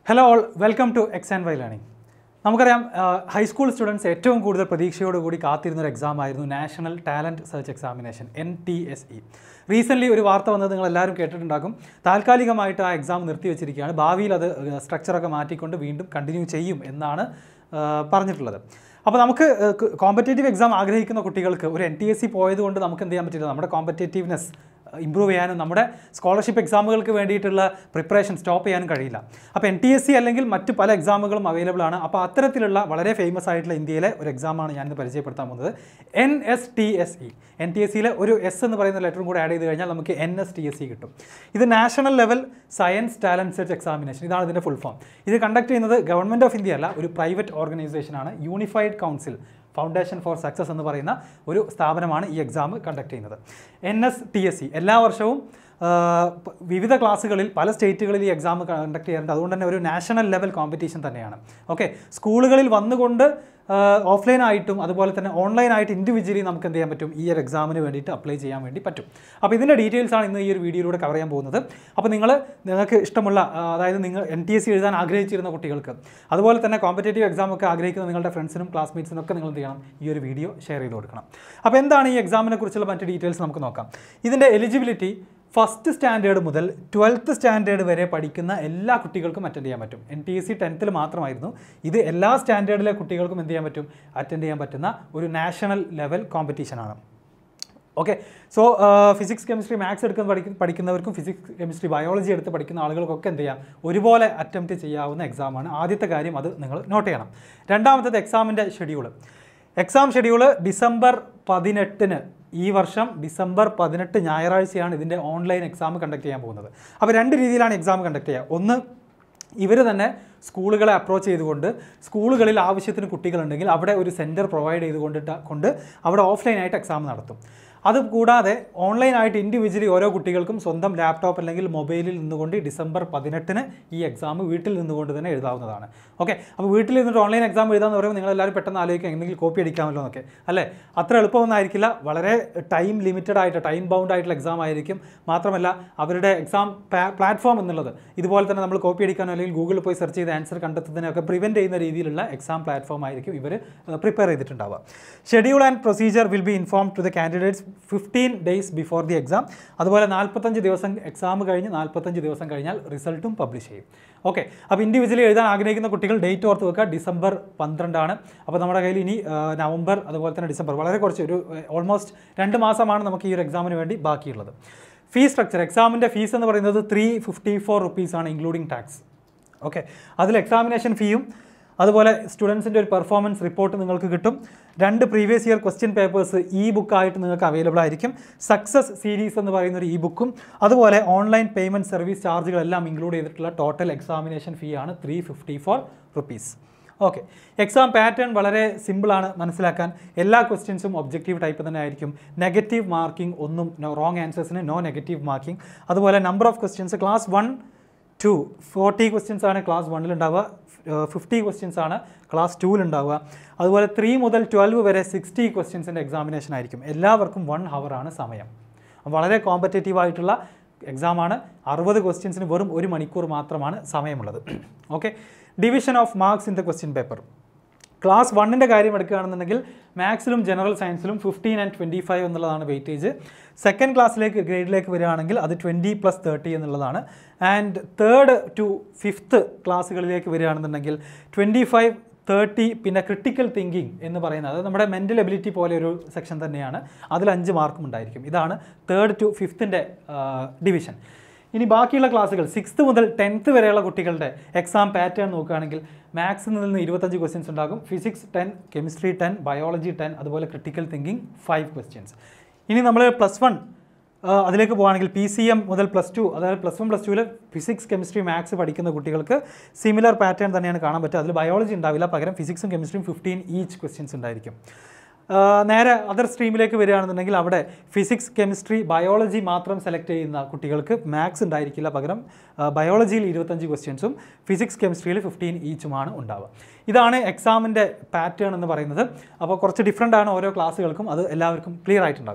hello all welcome to X and Y learning നമുക്കറിയാം high school students ഏറ്റവും കൂടുതൽ പ്രതീക്ഷയോടുകൂടി കാത്തിരുന്ന ഒരു എക്സാം ആയിരുന്നു national talent search examination N T S E recently ഒരു വാർത്ത വന്നത് നിങ്ങൾ എല്ലാവരും കേട്ടിട്ടുണ്ടാകും താൽക്കാലികമായിട്ട് ആ എക്സാം നിർത്തിവെച്ചിരിക്കുകയാണ് ഭാവിയിൽ അത് സ്ട്രക്ചറൊക്കെ മാറ്റിക്കൊണ്ട് വീണ്ടും കണ്ടിന്യൂ ചെയ്യും എന്നാണ് ആ, പറഞ്ഞിട്ടുള്ളത് അപ്പോൾ നമുക്ക് കോമ്പറ്റേറ്റീവ് എക്സാം ആഗ്രഹിക്കുന്ന കുട്ടികൾക്ക് ഒരു എൻ ടി എസ് സി പോയതുകൊണ്ട് നമുക്ക് എന്ത് ചെയ്യാൻ പറ്റില്ല നമ്മുടെ കോമ്പറ്റേറ്റീവ്നെസ് ഇമ്പ്രൂവ് ചെയ്യാനും നമ്മുടെ സ്കോളർഷിപ്പ് എക്സാമുകൾക്ക് വേണ്ടിയിട്ടുള്ള പ്രിപ്പറേഷൻ സ്റ്റോപ്പ് ചെയ്യാനും കഴിയില്ല അപ്പോൾ എൻ ടി എസ് സി അല്ലെങ്കിൽ മറ്റ് പല എക്സാമുകളും അവൈലബിൾ ആണ് അപ്പോൾ അത്തരത്തിലുള്ള വളരെ ഫേമസ് ആയിട്ടുള്ള ഇന്ത്യയിലെ ഒരു എക്സാമാണ് ഞാനിന്ന് പരിചയപ്പെടുത്താൻ പോകുന്നത് N S T S E N T S സിയിലെ ഒരു എസ് എന്ന് പറയുന്ന ലെറ്ററും കൂടെ ആഡ് ചെയ്ത് കഴിഞ്ഞാൽ നമുക്ക് N S T S C കിട്ടും ഇത് national level science talent search examination ഇതാണ് ഇതിൻ്റെ ഫുൾ ഫോം ഇത് കണ്ടക്ട് ചെയ്യുന്നത് ഗവൺമെൻറ് ഓഫ് ഇന്ത്യ അല്ല ഒരു പ്രൈവറ്റ് ഓർഗനൈസേഷനാണ് unified council foundation for success എന്ന് പറയുന്ന ഒരു സ്ഥാപനമാണ് ഈ എക്സാം കണ്ടക്ട് ചെയ്യുന്നത് N S T S C എല്ലാ വർഷവും ആ, പ- വിവിധ ക്ലാസ്സുകളിൽ പല സ്റ്റേറ്റുകളിൽ ഈ എക്സാം കണ്ടക്ട് ചെയ്യാറുണ്ട് അതുകൊണ്ട് തന്നെ ഒരു നാഷണൽ ലെവൽ കോമ്പറ്റീഷൻ തന്നെയാണ് ഓക്കെ സ്കൂളുകളിൽ വന്നുകൊണ്ട് ഓഫ്ലൈൻ ആയിട്ടും അതുപോലെ തന്നെ ഓൺലൈൻ ആയിട്ട് ഇൻഡിവിജ്വലി നമുക്ക് എന്ത് ചെയ്യാൻ പറ്റും ഈ ഒരു എക്സാമിന് വേണ്ടിയിട്ട് അപ്ലൈ ചെയ്യാൻ വേണ്ടി പറ്റും അപ്പോൾ ഇതിൻ്റെ ഡീറ്റെയിൽസ് ആണ് ഇന്ന് ഈ ഒരു വീഡിയോയിലൂടെ കവർ ചെയ്യാൻ പോകുന്നത് അപ്പോൾ നിങ്ങൾ നിങ്ങൾക്ക് ഇഷ്ടമുള്ള ആ, അതായത് നിങ്ങൾ എൻ ടി എസ് സി എഴുതാൻ ആഗ്രഹിച്ചിരുന്ന കുട്ടികൾക്ക് അതുപോലെ തന്നെ കോമ്പറ്റേറ്റീവ് എക്സാം ഒക്കെ ആഗ്രഹിക്കുന്ന നിങ്ങളുടെ ഫ്രണ്ട്സിനും ക്ലാസ്മേറ്റ്സിനും ഒക്കെ നിങ്ങൾ എന്ത് ചെയ്യണം ഈ ഒരു വീഡിയോ ഷെയർ ചെയ്ത് കൊടുക്കണം അപ്പോൾ എന്താണ് ഈ എക്സാമിനെ കുറിച്ചുള്ള മറ്റ് ഡീറ്റെയിൽസ് നമുക്ക് നോക്കാം ഇതിൻ്റെ എലിജിബിലിറ്റി ഫസ്റ്റ് സ്റ്റാൻഡേർഡ് മുതൽ ട്വൽത്ത് സ്റ്റാൻഡേർഡ് വരെ പഠിക്കുന്ന എല്ലാ കുട്ടികൾക്കും അറ്റൻഡ് ചെയ്യാൻ പറ്റും എൻ ടി എസ് സി ടെൻത്തിൽ മാത്രമായിരുന്നു ഇത് എല്ലാ സ്റ്റാൻഡേർഡിലെ കുട്ടികൾക്കും എന്ത് ചെയ്യാൻ പറ്റും അറ്റൻഡ് ചെയ്യാൻ പറ്റുന്ന ഒരു നാഷണൽ ലെവൽ കോമ്പറ്റീഷനാണ് okay so physics chemistry maths എടുക്കുന്ന പഠിക്കുന്ന പഠിക്കുന്നവർക്കും ഫിസിക്സ് കെമിസ്ട്രി ബയോളജി എടുത്ത് പഠിക്കുന്ന ആളുകൾക്കൊക്കെ എന്ത് ചെയ്യാം ഒരുപോലെ അറ്റംപ്റ്റ് ചെയ്യാവുന്ന എക്സാമാണ് ആദ്യത്തെ കാര്യം അത് നിങ്ങൾ നോട്ട് ചെയ്യണം രണ്ടാമത്തത് എക്സാമിൻ്റെ ഷെഡ്യൂൾ എക്സാം ഷെഡ്യൂള് ഡിസംബർ പതിനെട്ടിന് ഈ വർഷം ഡിസംബർ പതിനെട്ട് ഞായറാഴ്ചയാണ് ഇതിൻ്റെ ഓൺലൈൻ എക്സാം കണ്ടക്ട് ചെയ്യാൻ പോകുന്നത് അപ്പോൾ രണ്ട് രീതിയിലാണ് എക്സാം കണ്ടക്ട് ചെയ്യുക ഒന്ന് ഇവർ തന്നെ സ്കൂളുകളെ അപ്രോച്ച് ചെയ്തുകൊണ്ട് സ്കൂളുകളിൽ ആവശ്യത്തിന് കുട്ടികളുണ്ടെങ്കിൽ അവിടെ ഒരു സെൻറ്റർ പ്രൊവൈഡ് ചെയ്തുകൊണ്ടിട്ട് കൊണ്ട് അവിടെ ഓഫ്ലൈനായിട്ട് എക്സാം നടത്തും അത് കൂടാതെ ഓൺലൈനായിട്ട് ഇൻഡിവിജ്വലി ഓരോ കുട്ടികൾക്കും സ്വന്തം ലാപ്ടോപ്പ് അല്ലെങ്കിൽ മൊബൈലിൽ നിന്നുകൊണ്ട് ഈ ഡിസംബർ പതിനെട്ടിന് ഈ എക്സാം വീട്ടിൽ നിന്നുകൊണ്ട് തന്നെ എഴുതാവുന്നതാണ് ഓക്കെ അപ്പോൾ വീട്ടിൽ നിന്നിട്ട് ഓൺലൈൻ എക്സാം എഴുതാന്ന് പറയുമ്പോൾ നിങ്ങൾ എല്ലാവരും പെട്ടെന്ന് ആലോചിക്കുക എന്തെങ്കിലും കോപ്പി അടിക്കാമല്ലോ എന്നൊക്കെ അല്ലേ അത്ര എളുപ്പമൊന്നും ആയിരിക്കില്ല വളരെ ടൈം ലിമിറ്റഡ് ആയിട്ട് ടൈം ബൗണ്ട് ആയിട്ടുള്ള എക്സാം ആയിരിക്കും മാത്രമല്ല അവരുടെ എക്സാം പ്ലാറ്റ്ഫോം എന്നുള്ളത് ഇതുപോലെ തന്നെ നമ്മൾ കോപ്പി അടിക്കാനോ അല്ലെങ്കിൽ ഗൂഗിളിൽ പോയി സെർച്ച് ചെയ്ത് ആൻസർ കണ്ടെത്തുന്നതിനൊക്കെ പ്രിവെൻറ്റ് ചെയ്യുന്ന രീതിയിലുള്ള എക്സാം പ്ലാറ്റ്ഫോം ആയിരിക്കും ഇവർ പ്രിപ്പയർ ചെയ്തിട്ടുണ്ടാവുക schedule and procedure will be inform to the candidates fifteen days before the exam അതുപോലെ നാൽപ്പത്തഞ്ച് ദിവസം എക്സാം കഴിഞ്ഞ് നാൽപ്പത്തഞ്ച് ദിവസം കഴിഞ്ഞാൽ റിസൾട്ടും പബ്ലിഷ് ചെയ്യും ഓക്കെ അപ്പോൾ ഇൻഡിവിജ്വലി എഴുതാൻ ആഗ്രഹിക്കുന്ന കുട്ടികൾ ഡേറ്റ് ഓർത്ത് വെക്കുക ഡിസംബർ പന്ത്രണ്ടാണ് അപ്പോൾ നമ്മുടെ കയ്യിൽ ഇനി ആ, നവംബർ അതുപോലെ തന്നെ ഡിസംബർ വളരെ കുറച്ച് ഒരു ഓൾമോസ്റ്റ് രണ്ട് മാസമാണ് നമുക്ക് ഈ ഒരു എക്സാമിന് വേണ്ടി ബാക്കിയുള്ളത് ഫീസ് സ്ട്രക്ചർ എക്സാമിൻ്റെ ഫീസ് എന്ന് പറയുന്നത് ത്രീ ഫിഫ്റ്റി ഫോർ റുപ്പീസാണ് ഇൻക്ലൂഡിങ് ടാക്സ് ഓക്കെ അതിൽ എക്സാമിനേഷൻ ഫീയും അതുപോലെ സ്റ്റുഡൻസിൻ്റെ ഒരു പെർഫോമൻസ് റിപ്പോർട്ട് നിങ്ങൾക്ക് കിട്ടും രണ്ട് previous year question papers e ബുക്കായിട്ട് നിങ്ങൾക്ക് അവൈലബിൾ ആയിരിക്കും സക്സസ് സീരീസ് എന്ന് പറയുന്ന ഒരു ഇ ബുക്കും അതുപോലെ ഓൺലൈൻ പേയ്മെൻറ്റ് സർവീസ് ചാർജുകളെല്ലാം ഇൻക്ലൂഡ് ചെയ്തിട്ടുള്ള ടോട്ടൽ എക്സാമിനേഷൻ ഫീ ആണ് three fifty four rupees okay exam pattern വളരെ സിമ്പിളാണ് മനസ്സിലാക്കാൻ എല്ലാ ക്വസ്റ്റ്യൻസും ഒബ്ജക്റ്റീവ് ടൈപ്പ് തന്നെ ആയിരിക്കും നെഗറ്റീവ് മാർക്കിംഗ് ഒന്നും നോ റോങ് ആൻസേഴ്സിന് നോ നെഗറ്റീവ് മാർക്കിംഗ് അതുപോലെ number of questions class one two forty questions ആണ് ക്ലാസ് വണ്ണിൽ ഉണ്ടാവുക ഫിഫ്റ്റി ക്വസ്റ്റ്യൻസ് ആണ് ക്ലാസ് ടൂവിൽ ഉണ്ടാവുക അതുപോലെ ത്രീ മുതൽ ട്വൽവ് വരെ സിക്സ്റ്റി ക്വസ്റ്റ്യൻസിൻ്റെ എക്സാമിനേഷൻ ആയിരിക്കും എല്ലാവർക്കും വൺ ആണ് സമയം വളരെ കോമ്പറ്റേറ്റീവ് ആയിട്ടുള്ള എക്സാമാണ് അറുപത് ക്വസ്റ്റ്യൻസിന് വെറും ഒരു മണിക്കൂർ മാത്രമാണ് സമയമുള്ളത് okay division of marks in the question paper class വണ്ണിൻ്റെ കാര്യം എടുക്കുകയാണെന്നുണ്ടെങ്കിൽ മാത്സിലും ജനറൽ സയൻസിലും ഫിഫ്റ്റീൻ ആൻഡ് ട്വൻറ്റി ഫൈവ് എന്നുള്ളതാണ് വെയിറ്റേജ് സെക്കൻഡ് ക്ലാസ്സിലേക്ക് ഗ്രേഡിലേക്ക് വരികയാണെങ്കിൽ അത് ട്വൻറ്റി പ്ലസ് തേർട്ടി എന്നുള്ളതാണ് ആൻഡ് തേർഡ് ടു ഫിഫ്ത്ത് ക്ലാസ്സുകളിലേക്ക് വരികയാണെന്നുണ്ടെങ്കിൽ ട്വൻറ്റി ഫൈവ് തേർട്ടി പിന്നെ ക്രിട്ടിക്കൽ തിങ്കിങ് എന്ന് പറയുന്നത് അത് നമ്മുടെ മെൻ്റൽ എബിലിറ്റി പോലെ ഒരു സെക്ഷൻ തന്നെയാണ് അതിൽ അഞ്ച് മാർക്കും ഉണ്ടായിരിക്കും ഇതാണ് തേർഡ് ടു ഫിഫ്ത്തിൻ്റെ ഡിവിഷൻ ഇനി ബാക്കിയുള്ള ക്ലാസ്സുകൾ സിക്സ്ത് മുതൽ ടെൻത്ത് വരെയുള്ള കുട്ടികളുടെ എക്സാം പാറ്റേൺ നോക്കുകയാണെങ്കിൽ മാത്സിൽ നിന്ന് ഇരുപത്തഞ്ച് ക്വസ്റ്റ്യൻസ് ഉണ്ടാകും physics ten chemistry ten biology ten അതുപോലെ ക്രിട്ടിക്കൽ തിങ്കിങ് ഫൈവ് ക്വസ്റ്റ്യൻസ് ഇനി നമ്മൾ പ്ലസ് വൺ അതിലേക്ക് പോകുകയാണെങ്കിൽ പി സി എം മുതൽ പ്ലസ് ടു അതായത് പ്ലസ് വൺ പ്ലസ് ടുവിൽ ഫിസിക്സ് കെമിസ്ട്രി മാത്സ് പഠിക്കുന്ന കുട്ടികൾക്ക് സിമിലർ പാറ്റേൺ തന്നെയാണ് കാണാൻ പറ്റുക അതിൽ ബയോളജി ഉണ്ടാവില്ല പകരം ഫിസിക്സും കെമിസ്ട്രിയും ഫിഫ്റ്റീൻ ഈച്ച് ക്വസ്റ്റ്യൻസ് ഉണ്ടായിരിക്കും ആ, നേരെ അതർ സ്ട്രീമിലേക്ക് വരികയാണെന്നുണ്ടെങ്കിൽ അവിടെ ഫിസിക്സ് കെമിസ്ട്രി ബയോളജി മാത്രം സെലക്ട് ചെയ്യുന്ന കുട്ടികൾക്ക് മാത്സ് ഉണ്ടായിരിക്കില്ല പകരം ആ, ബയോളജിയിൽ ഇരുപത്തഞ്ച് ക്വസ്റ്റ്യൻസും ഫിസിക്സ് കെമിസ്ട്രിയിൽ ഫിഫ്റ്റീൻ ഈച്ചുമാണ് ഉണ്ടാവുക ഇതാണ് എക്സാമിൻ്റെ പാറ്റേൺ എന്ന് പറയുന്നത് അപ്പോൾ കുറച്ച് ഡിഫറെൻ്റ് ആണ് ഓരോ ക്ലാസ്സുകൾക്കും അത് എല്ലാവർക്കും ക്ലിയർ ആയിട്ടുണ്ടാകും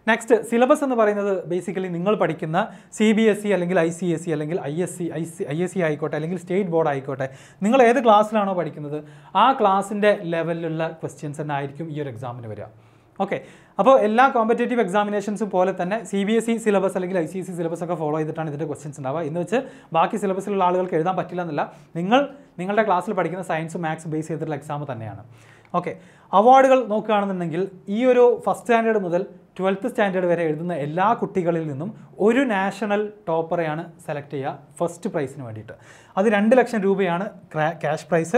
നെക്സ്റ്റ് സിലബസ് എന്ന് പറയുന്നത് ബേസിക്കലി നിങ്ങൾ പഠിക്കുന്ന സി ബി എസ് ഇ അല്ലെങ്കിൽ ഐ സി എസ് സി അല്ലെങ്കിൽ I S C I C I S C ആയിക്കോട്ടെ അല്ലെങ്കിൽ സ്റ്റേറ്റ് ബോർഡ് ആയിക്കോട്ടെ നിങ്ങൾ ഏത് ക്ലാസ്സിലാണോ പഠിക്കുന്നത് ആ ക്ലാസ്സിൻ്റെ ലെവലിലുള്ള ക്വസ്റ്റ്യൻസ് തന്നെ ആയിരിക്കും ഈ ഒരു എക്സാമിന് വരിക ഓക്കെ അപ്പോൾ എല്ലാ കോമ്പറ്റേറ്റീവ് എക്സാമിനേഷൻസും പോലെ തന്നെ C B S E syllabus അല്ലെങ്കിൽ I C S C syllabus ഒക്കെ ഫോളോ ചെയ്തിട്ടാണ് ഇതിൻ്റെ ക്വസ്റ്റ്യൻസ് ഉണ്ടാവുക എന്ന് വെച്ച് ബാക്കി സിലബസിലുള്ള ആളുകൾക്ക് എഴുതാൻ പറ്റില്ല എന്നല്ല നിങ്ങൾ നിങ്ങളുടെ ക്ലാസ്സിൽ പഠിക്കുന്ന സയൻസ് മാത്സ് ബേസ് ചെയ്തിട്ടുള്ള എക്സാം തന്നെയാണ് ഓക്കെ അവാർഡുകൾ നോക്കുകയാണെന്നുണ്ടെങ്കിൽ ഈ ഒരു ഫസ്റ്റ് സ്റ്റാൻഡേർഡ് മുതൽ ട്വൽത്ത് സ്റ്റാൻഡേർഡ് വരെ എഴുതുന്ന എല്ലാ കുട്ടികളിൽ നിന്നും ഒരു നാഷണൽ ടോപ്പറെയാണ് സെലക്ട് ചെയ്യുക ഫസ്റ്റ് പ്രൈസിന് വേണ്ടിയിട്ട് അത് രണ്ട് ലക്ഷം രൂപയാണ് ക്യാഷ് പ്രൈസ്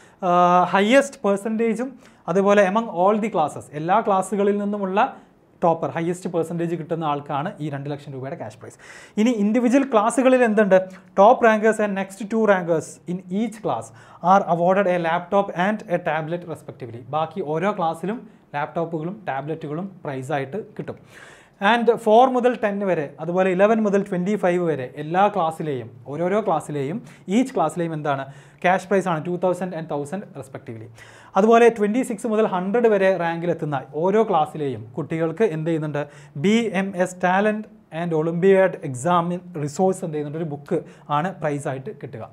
ഹയസ്റ്റ് പെർസെൻറ്റേജും അതുപോലെ എമംഗ് ഓൾ ദി ക്ലാസ്സസ് എല്ലാ ക്ലാസ്സുകളിൽ നിന്നുമുള്ള ടോപ്പർ ഹയസ്റ്റ് പെർസെൻറ്റേജ് കിട്ടുന്ന ആൾക്കാണ് ഈ രണ്ട് ലക്ഷം രൂപയുടെ ക്യാഷ് പ്രൈസ് ഇനി ഇൻഡിവിജ്വൽ ക്ലാസ്സുകളിൽ എന്തുണ്ട് top rankers and next two rankers in each class are awarded a laptop and a tablet respectively ബാക്കി ഓരോ ക്ലാസ്സിലും ലാപ്ടോപ്പുകളും ടാബ്ലറ്റുകളും പ്രൈസായിട്ട് കിട്ടും ആൻഡ് ഫോർ മുതൽ ടെൻ വരെ അതുപോലെ ഇലവൻ മുതൽ ട്വൻറ്റി ഫൈവ് വരെ എല്ലാ ക്ലാസ്സിലെയും ഓരോരോ ക്ലാസ്സിലെയും ഈച്ച് ക്ലാസ്സിലെയും എന്താണ് ക്യാഷ് പ്രൈസ് ആണ് two thousand and thousand respectively അതുപോലെ ട്വൻറ്റി സിക്സ് മുതൽ ഹൺഡ്രഡ് വരെ റാങ്കിലെത്തുന്ന ഓരോ ക്ലാസ്സിലെയും കുട്ടികൾക്ക് എന്ത് ചെയ്യുന്നുണ്ട് B M S talent and olympiad എക്സാമിൻ റിസോഴ്സ് എന്ത് ചെയ്യുന്നുണ്ട് ഒരു ബുക്ക് ആണ് പ്രൈസായിട്ട് കിട്ടുക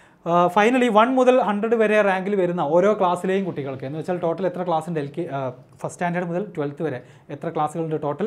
ഫൈനലി വൺ മുതൽ ഹൺഡ്രഡ് വരെ റാങ്കിൽ വരുന്ന ഓരോ ക്ലാസ്സിലെയും കുട്ടികൾക്ക് എന്ന് വെച്ചാൽ ടോട്ടൽ എത്ര ക്ലാസ് ഉണ്ട് എൽ കെ ഫസ്റ്റ് സ്റ്റാൻഡേർഡ് മുതൽ ട്വൽത്ത് വരെ എത്ര ക്ലാസ്സുകളുണ്ട് ടോട്ടൽ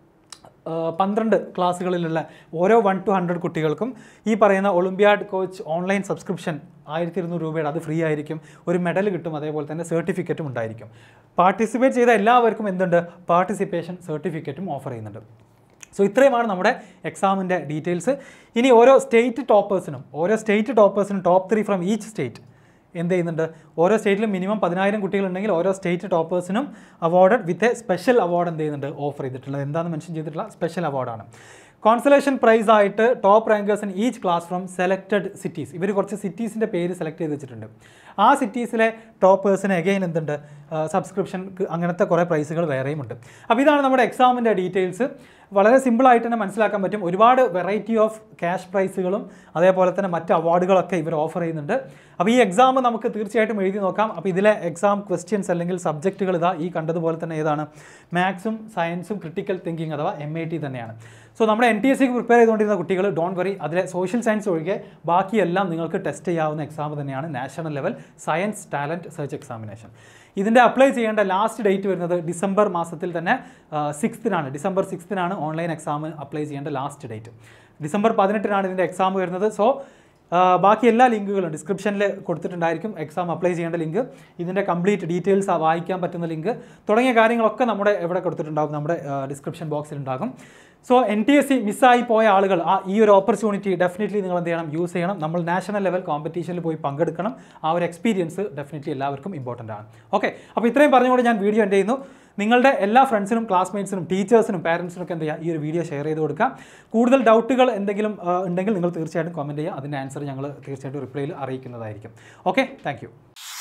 പന്ത്രണ്ട് ക്ലാസ്സുകളിലുള്ള ഓരോ വൺ ടു ഹൺഡ്രഡ് കുട്ടികൾക്കും ഈ പറയുന്ന ഒളിമ്പിയാഡ് കോച്ച് ഓൺലൈൻ സബ്സ്ക്രിപ്ഷൻ ആയിരത്തി ഇരുന്നൂറ് രൂപയുടെ അത് ഫ്രീ ആയിരിക്കും ഒരു മെഡൽ കിട്ടും അതേപോലെ തന്നെ സർട്ടിഫിക്കറ്റും ഉണ്ടായിരിക്കും പാർട്ടിസിപ്പേറ്റ് ചെയ്ത എല്ലാവർക്കും എന്തുണ്ട് പാർട്ടിസിപ്പേഷൻ സർട്ടിഫിക്കറ്റും ഓഫർ ചെയ്യുന്നുണ്ട് സോ ഇത്രയുമാണ് നമ്മുടെ എക്സാമിൻ്റെ ഡീറ്റെയിൽസ് ഇനി ഓരോ സ്റ്റേറ്റ് ടോപ്പേഴ്സിനും ഓരോ സ്റ്റേറ്റ് ടോപ്പേഴ്സിനും top three from each state എന്ത് ചെയ്യുന്നുണ്ട് ഓരോ സ്റ്റേറ്റിലും മിനിമം പതിനായിരം കുട്ടികളുണ്ടെങ്കിൽ ഓരോ സ്റ്റേറ്റ് ടോപ്പേഴ്സിനും award with a special award എന്ത് ചെയ്യുന്നുണ്ട് ഓഫർ ചെയ്തിട്ടുള്ളത് എന്താണെന്ന് മെൻഷൻ ചെയ്തിട്ടുള്ള സ്പെഷ്യൽ അവാർഡാണ് കോൺസലേഷൻ പ്രൈസ് ആയിട്ട് top rankers in each class from selected cities ഇവർ കുറച്ച് സിറ്റീസിൻ്റെ പേര് സെലക്ട് ചെയ്ത് വെച്ചിട്ടുണ്ട് ആ സിറ്റീസിലെ ടോപ്പേഴ്സിന് എഗെയിൻ എന്തുണ്ട് സബ്സ്ക്രിപ്ഷൻ അങ്ങനത്തെ കുറേ പ്രൈസുകൾ വേറെയും ഉണ്ട് അപ്പോൾ ഇതാണ് നമ്മുടെ എക്സാമിൻ്റെ ഡീറ്റെയിൽസ് വളരെ സിമ്പിളായിട്ട് തന്നെ മനസ്സിലാക്കാൻ പറ്റും ഒരുപാട് വെറൈറ്റി ഓഫ് ക്യാഷ് പ്രൈസുകളും അതേപോലെ തന്നെ മറ്റ് അവാർഡുകളൊക്കെ ഇവർ ഓഫർ ചെയ്യുന്നുണ്ട് അപ്പോൾ ഈ എക്സാം നമുക്ക് തീർച്ചയായിട്ടും എഴുതി നോക്കാം അപ്പോൾ ഇതിലെ എക്സാം ക്വസ്റ്റ്യൻസ് അല്ലെങ്കിൽ സബ്ജക്റ്റുകൾ ഇതാ ഈ കണ്ടതുപോലെ തന്നെ ഏതാണ് മാത്സും സയൻസും ക്രിട്ടിക്കൽ തിങ്കിങ് അഥവാ എം എ ടി തന്നെയാണ് സോ നമ്മുടെ എൻ ടി എസ് സിക്ക് പ്രിപ്പയർ ചെയ്തുകൊണ്ടിരുന്ന കുട്ടികൾ ഡോൺ വറി അതിലെ സോഷ്യൽ സയൻസ് ഒഴികെ ബാക്കിയെല്ലാം നിങ്ങൾക്ക് ടെസ്റ്റ് ചെയ്യാവുന്ന എക്സാം തന്നെയാണ് national level science talent search examination ഇതിൻ്റെ അപ്ലൈ ചെയ്യേണ്ട ലാസ്റ്റ് ഡേറ്റ് വരുന്നത് ഡിസംബർ മാസത്തിൽ തന്നെ സിക്സ്തിനാണ് ഡിസംബർ സിക്സ്തിനാണ് ഓൺലൈൻ എക്സാം അപ്ലൈ ചെയ്യേണ്ട ലാസ്റ്റ് ഡേറ്റ് ഡിസംബർ പതിനെട്ടിനാണ് ഇതിൻ്റെ എക്സാം വരുന്നത് സോ ബാക്കി എല്ലാ ലിങ്കുകളും ഡിസ്ക്രിപ്ഷനിൽ കൊടുത്തിട്ടുണ്ടായിരിക്കും എക്സാം അപ്ലൈ ചെയ്യേണ്ട ലിങ്ക് ഇതിൻ്റെ കംപ്ലീറ്റ് ഡീറ്റെയിൽസ് വായിക്കാൻ പറ്റുന്ന ലിങ്ക് തുടങ്ങിയ കാര്യങ്ങളൊക്കെ നമ്മുടെ എവിടെ കൊടുത്തിട്ടുണ്ടാകും നമ്മുടെ ഡിസ്ക്രിപ്ഷൻ ബോക്സിൽ ഉണ്ടാകും so N T S C മിസ്സായി പോയ ആളുകൾ ആ ഈ ഒരു ഓപ്പർച്യൂണിറ്റി ഡെഫിനറ്റ്ലി നിങ്ങൾ എന്ത് ചെയ്യണം യൂസ് ചെയ്യണം നമ്മൾ നാഷണൽ ലെവൽ കോമ്പറ്റീഷനിൽ പോയി പങ്കെടുക്കണം ആ ഒരു എക്സ്പീരിയൻസ് ഡെഫിനറ്റ്ലി എല്ലാവർക്കും ഇമ്പോർട്ടൻ്റ് ആണ് ഓക്കെ അപ്പോൾ ഇത്രയും പറഞ്ഞുകൊണ്ട് ഞാൻ വീഡിയോ എൻ്റെ ചെയ്യുന്നു നിങ്ങളുടെ എല്ലാ ഫ്രണ്ട്സിനും ക്ലാസ്മേറ്റ്സിനും ടീച്ചേഴ്സിനും പാരൻസിനും ഒക്കെ എന്ത് ചെയ്യുക ഈ ഒരു വീഡിയോ ഷെയർ ചെയ്ത് കൊടുക്കാം കൂടുതൽ ഡൗട്ടുകൾ എന്തെങ്കിലും ആ, ഉണ്ടെങ്കിൽ നിങ്ങൾ തീർച്ചയായിട്ടും കമൻറ്റ് ചെയ്യുക അതിൻ്റെ ആൻസർ ഞങ്ങൾ തീർച്ചയായിട്ടും റിപ്ലൈയിൽ അറിയിക്കുന്നതായിരിക്കും ഓക്കെ താങ്ക്